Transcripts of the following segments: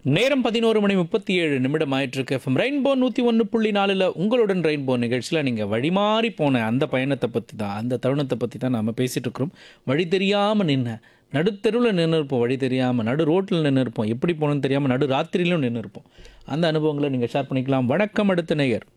நேரம் பதினோரு மணி முப்பத்தி ஏழு நிமிடம் ஆயிட்டிருக்கு எஃப்எம் ரெயின்போ நூற்றி ஒன்று புள்ளி நாலில் உங்களுடன் ரெயின்போ நிகழ்ச்சியில் நீங்கள் வழிமாறி போன அந்த பயணத்தை பற்றி தான் அந்த தருணத்தை பற்றி தான் நாம் பேசிகிட்டு இருக்கிறோம் வழி தெரியாமல் நின்ன நடுத்தெருவில் நின்று இருப்போம் வழி தெரியாமல் நடு ரோட்டில் நின்று இருப்போம் எப்படி போகணும்னு தெரியாமல் நடு ராத்திரியிலும் நின்று இருப்போம் அந்த அனுபவங்களை நீங்கள் ஷேர் பண்ணிக்கலாம் வணக்கம் அடுத்த நேயர்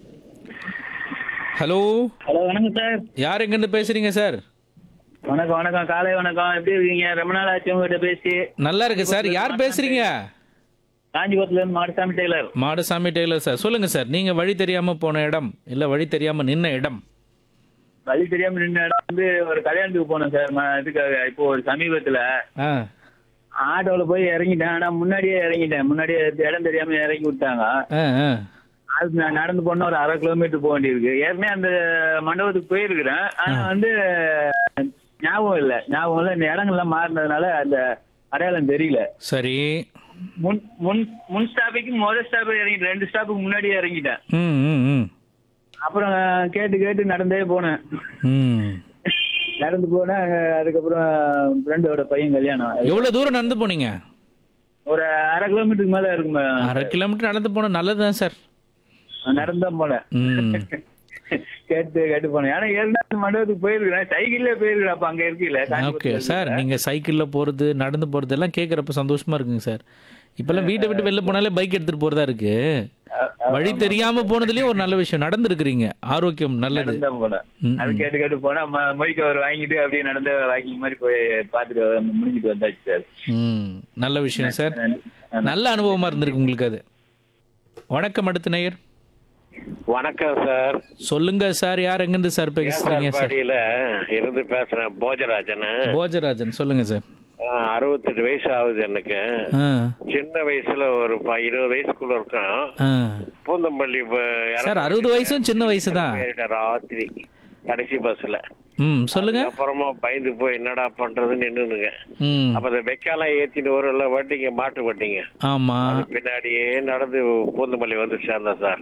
ஹலோ ஹலோ வணக்கம் சார் யார் எங்கேருந்து பேசுகிறீங்க சார் வணக்கம் வணக்கம் காலை வணக்கம் எப்படி இருக்கீங்க ரொம்ப நாள் ஆச்சு உங்ககிட்ட பேசி நல்லா இருக்கு சார் யார் பேசுகிறீங்க காஞ்சிபுரத்துல இருந்து Madasamy tailor Madasamy tailor sir சொல்லுங்கள் சார் நீங்கள் வழி தெரியாமல் போன இடம் இல்லை வழி தெரியாமல் நின்ன இடம் வழி தெரியாம நின்ன இடம் வந்து ஒரு கல்யாணத்துக்கு போனோம் சார் ம- இதுக்காக இப்போ ஒரு சமீபத்துல ஆ ஆட்டோல போய் இறங்கிட்டேன் ஆனா முன்னாடியே இறங்கிட்டேன் முன்னாடியே இடம் தெரியாம இறங்கி விட்டாங்க ஆ ஆ அது நான் நடந்து போன ஒரு அரை கிலோமீட்டர் போக வேண்டியிருக்கு ஏற்கனவே அந்த மண்டபத்துக்கு போயிருக்கிறேன் ஆனா வந்து ஞாபகம் இல்ல ஞாபகம் இல்ல இந்த இடங்கள்லாம் மாறினதுனால அந்த அடையாளம் தெரியல சரி முன் முன் முன் ஸ்டாப்புக்கு முதல் ஸ்டாப் இறங்கிட்டேன் ரெண்டு ஸ்டாப்புக்கு முன்னாடியே இறங்கிட்டேன் ம் ம் ம் அப்புறம் கேட்டு கேட்டு நடந்தே போனேன் ம் நடந்து போனேன் அதுக்கப்புறம் ஃப்ரெண்டோட பையன் கல்யாணம் எவ்வளோ தூரம் நடந்து போனீங்க ஒரு அரை கிலோமீட்டருக்கு மேல இருக்குமே அரை கிலோமீட்டர் நடந்து போன நல்லது தான் சார் நடந்து தான் போனேன் ம் கேட்டு கேட்டு போனேன் ஆனா ஏற்கனவே மண்டபத்துக்கு போயிருக்கிறேன் சைக்கிள்ல போயிருக்கிறேன் அப்ப அங்க இருக்கல ஓகே சார் நீங்கள் சைக்கிளில் போகிறது நடந்து போகிறது எல்லாம் கேட்குறப்ப சந்தோஷமா இருக்குங்க சார் இப்போல்லாம் வீட்டை விட்டு வெளில போனாலே பைக் எடுத்துகிட்டு போகிறதா இருக்கு வழி தெரியாமல் போனதுலேயும் ஒரு நல்ல விஷயம் நடந்துருக்கிறீங்க ஆரோக்கியம் நல்லது நடந்து தான் போனேன் ம், அது கேட்டு கேட்டு போனா ம- மொய் கவர் வாங்கிட்டு அப்படியே நடந்த வாக்கிங் மாதிரி போய் பார்த்துட்டு வந்து முடிஞ்சிட்டு வந்தாச்சு சார் ம் நல்ல விஷயம் சார் நல்ல அனுபவமாக இருந்திருக்கு உங்களுக்கு அது வணக்கம் அடுத்த நேயர் வணக்கம் சார் சொல்லுங்க சார் யார் எங்கேருந்து சார் பேசுறீங்க சார் பாடியில இருந்து பேசுறேன் போஜராஜன் போஜராஜன் சொல்லுங்க சார் அறுபத்தெட்டு வயசு ஆகுது எனக்கு ஆ சின்ன வயசுல ஒரு ப- இருபது வயசுக்குள்ள இருக்கான் ஆ பூந்தமல்லி ப- சார் அறுபது வயசும் சின்ன வயசு தான் ஏறிட்டேன் ராத்திரி கடைசி பஸ்ல ம் சொல்லுங்க அப்புறமா பயந்து போய் என்னடா பண்றதுன்னு நின்னுங்க ம் அப்ப இந்த வெக்காலாம் ஏத்திட்டு ஒரு வட்டிங்க மாட்டு வட்டிங்க ஆமா பின்னாடியே நடந்து பூந்தமல்லி வந்து சேர்ந்தேன் சார்